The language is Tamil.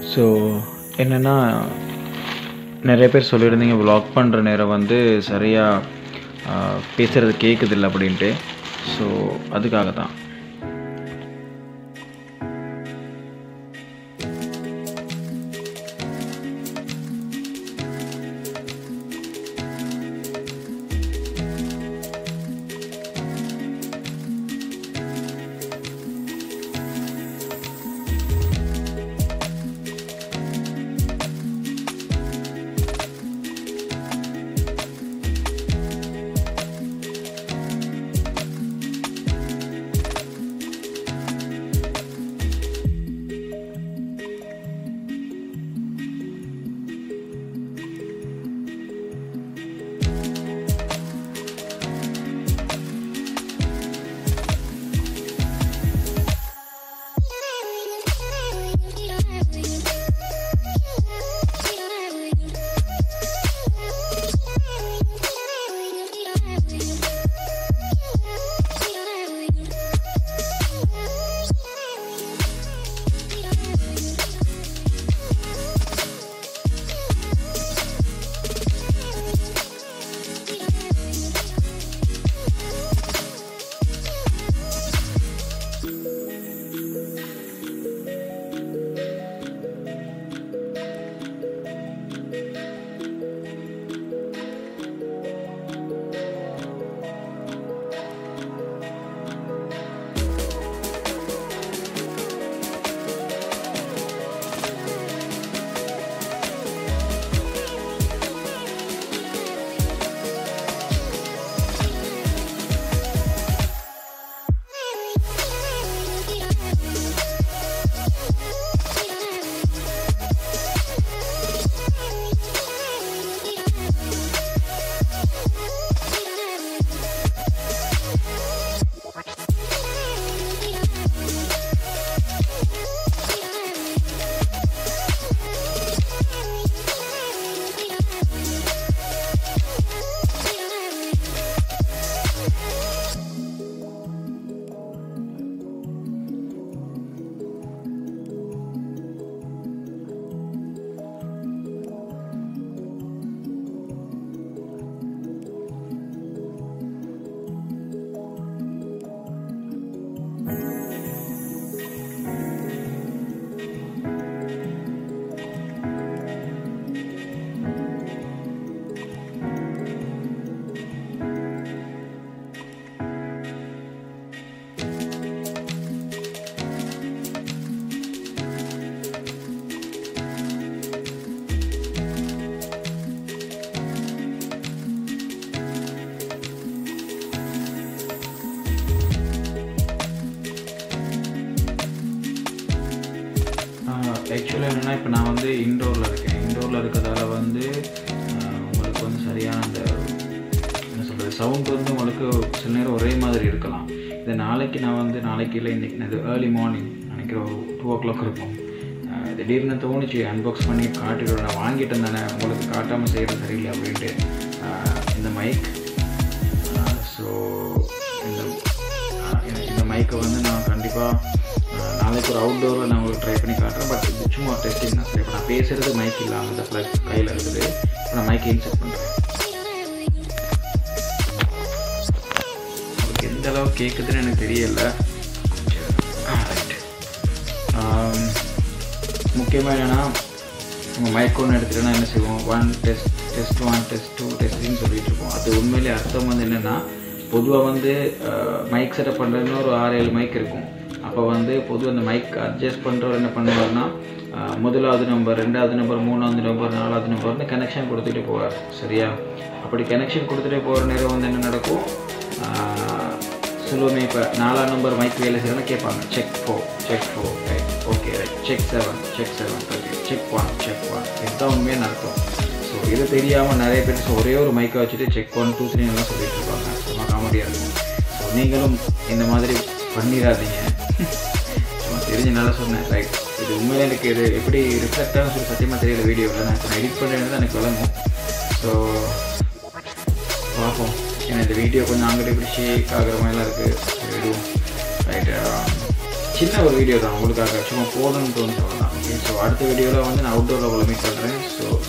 ஸோ என்னென்னா நிறைய பேர் சொல்லியிருந்தீங்க vlog பண்ணுற நேரம் வந்து சரியாக பேசுகிறது கேட்குதில்ல அப்படின்ட்டு ஸோ அதுக்காக தான் ஆக்சுவலாக என்னென்னா இப்போ நான் வந்து இன்டோரில் இருக்கேன் இன்டோரில் இருக்கிறதால வந்து ஆஹ், உங்களுக்கு வந்து சரியான அந்த என்ன சொல்கிறது சவுண்ட் வந்து உங்களுக்கு சில நேரம் ஒரே மாதிரி இருக்கலாம் இது நாளைக்கு நான் வந்து நாளைக்கு இல்லை இன்னைக்கு இது ஏர்லி மார்னிங் நினைக்கிறேன் ஒரு டூ ஓ கிளாக் இருக்கும் ஆஹ், திடீர்னு தோணுச்சு அன்பாக்ஸ் பண்ணி காட்டிடுவேன் நான் வாங்கிட்டேன் தானே உங்களுக்கு காட்டாமல் செய்கிறது சரியில்லை அப்படின்ட்டு ஆஹ், இந்த மைக் ஸோ இந்த ஆஹ், எனக்கு இந்த மைக்கை வந்து நான் கண்டிப்பாக நாளைக்கு ஒரு அவுட்டோரில் நான் உங்களுக்கு ட்ரை பண்ணி காட்டுறேன் பட் இது சும்மா டெஸ்டிங் தான் சரி இப்போ நான் பேசுகிறது மைக் இல்லாமல் இந்த ப்ளக் கையில் இருக்குது இப்போ நான் மைக்கை இன்செர்ட் பண்ணுறேன் உங்களுக்கு எந்த அளவுக்கு கேட்குதுன்னு எனக்கு தெரியல முக்கியமாக என்னென்னா நம்ம மைக் ஒன்று எடுத்துகிட்டோன்னா என்ன செய்வோம் one test test one test two டெஸ்ட்னு சொல்லிட்டு இருக்கோம் அது உண்மையிலே அர்த்தம் வந்து என்னென்னா பொதுவாக வந்து மைக் செட்டப் பண்ணுறதுன்னு ஒரு ஆறு ஏழு மைக் இருக்கும் அப்போ வந்து பொதுவாக அந்த மைக் அட்ஜஸ்ட் பண்ணுறவர் என்ன பண்ணுவார்னா அஹ், முதலாவது நம்பர் ரெண்டாவது நம்பர் மூணாவது நம்பர் நாலாவது நம்பர்னு கனெக்ஷன் கொடுத்துட்டு போவார் சரியா அப்படி கனெக்ஷன் கொடுத்துட்டு போகிற நேரம் வந்து என்ன நடக்கும் ஆஹ், சொல்லுவோமே இப்போ நாலாம் நம்பர் மைக் வேலை செய்யணும்னு கேட்பாங்க check four check four right okay right check seven check seven okay check one check one இதுதான் உண்மையான அர்த்தம் ஸோ இது தெரியாமல் நிறைய பேர் so ஒரே ஒரு மைக்கை வச்சுட்டு செக் ஒன் டூ த்ரீ எல்லாம் சொல்லிட்டு இருப்பாங்க சும்மா காமெடியாக இருக்கும் ஸோ நீங்களும் இந்த மாதிரி பண்ணிடாதீங்க சும்மா தெரிஞ்சனால சொன்னேன் ரைட் இது உண்மையிலே எனக்கு இது எப்படி ரிஃப்ளெக்டாக சொல்லி சத்தியமாக தெரியல வீடியோவில் நான் இப்போ எடிட் பண்ணுறது எனக்கு விளங்கும் ஸோ பார்ப்போம் ஏன்னா இந்த வீடியோ கொஞ்சம் அங்கிட்ட இப்படி ஷேக் ஆகிற மாதிரிலாம் இருக்குது விடுவோம் ரைட்டு சின்ன ஒரு வீடியோ தான் உங்களுக்காக சும்மா போகணுன்னு தோணு சொல்லலாம் ஓகே ஸோ அடுத்த வீடியோவில் வந்து நான் அவுட்டோரில் உங்களை மீட் பண்ணுறேன் ஸோ